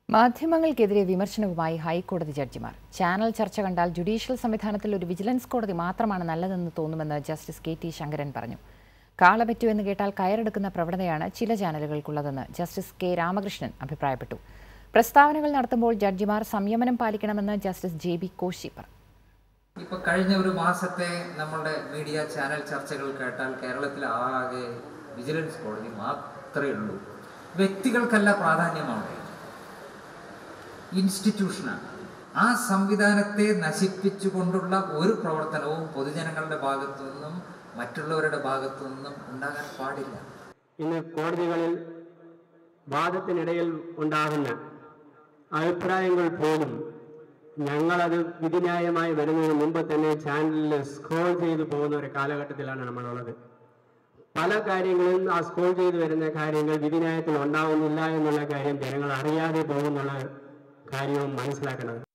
മാധ്യമങ്ങൾക്കെതിരെ വിമർശനവുമായി ഹൈക്കോടതി ജഡ്ജിമാർ ചാനൽ ചർച്ച കണ്ടാൽ ജുഡീഷ്യൽ സംവിധാനത്തിൽ ഒരു വിജിലൻസ് കോടതി മാത്രമാണ് നല്ലതെന്ന് തോന്നുമെന്ന് ജസ്റ്റിസ് കെ ടി ശങ്കരൻ പറഞ്ഞു കാളപറ്റു എന്ന് കേട്ടാൽ കയറെടുക്കുന്ന പ്രവണതയാണ് ചില ചാനലുകൾക്കുള്ളതെന്ന് ജസ്റ്റിസ് കെ രാമകൃഷ്ണൻ അഭിപ്രായപ്പെട്ടു പ്രസ്താവനകൾ നടത്തുമ്പോൾ ജഡ്ജിമാർ സംയമനം പാലിക്കണമെന്ന് ജസ്റ്റിസ് ജെ ബി കോശി പറഞ്ഞു ഇപ്പൊ കഴിഞ്ഞ ഒരു മാസത്തെ നമ്മളുടെ മീഡിയ ചാനൽ ചർച്ചകൾ കേട്ടാൽ കേരളത്തിൽ ആകെ വിജിലൻസ് കോടതി മാത്രമേ ഉള്ളൂ വ്യക്തികൾക്കല്ല പ്രാധാന്യമാണ് ഇൻസ്റ്റിറ്റ്യൂഷനാണ് ആ സംവിധാനത്തെ നശിപ്പിച്ചുകൊണ്ടുള്ള ഒരു പ്രവർത്തനവും പൊതുജനങ്ങളുടെ ഭാഗത്തു നിന്നും മറ്റുള്ളവരുടെ ഭാഗത്തു നിന്നും ഉണ്ടാകാൻ പാടില്ല ഇന്ന് കോടതികളിൽ വാദത്തിനിടയിൽ ഉണ്ടാകുന്ന അഭിപ്രായങ്ങൾ പോലും ഞങ്ങളത് വിധിന്യായമായി വരുന്നതിന് മുമ്പ് തന്നെ ചാനലിൽ സ്ക്രോൾ ചെയ്തു പോകുന്ന ഒരു കാലഘട്ടത്തിലാണ് നമ്മളുള്ളത് പല കാര്യങ്ങളും ആ സ്ക്രോൾ ചെയ്തു വരുന്ന കാര്യങ്ങൾ വിധിന്യായത്തിൽ ഉണ്ടാകുന്നില്ല എന്നുള്ള കാര്യം ജനങ്ങൾ അറിയാതെ പോകുന്നുള്ള കാര്യവും മനസ്സിലാക്കണം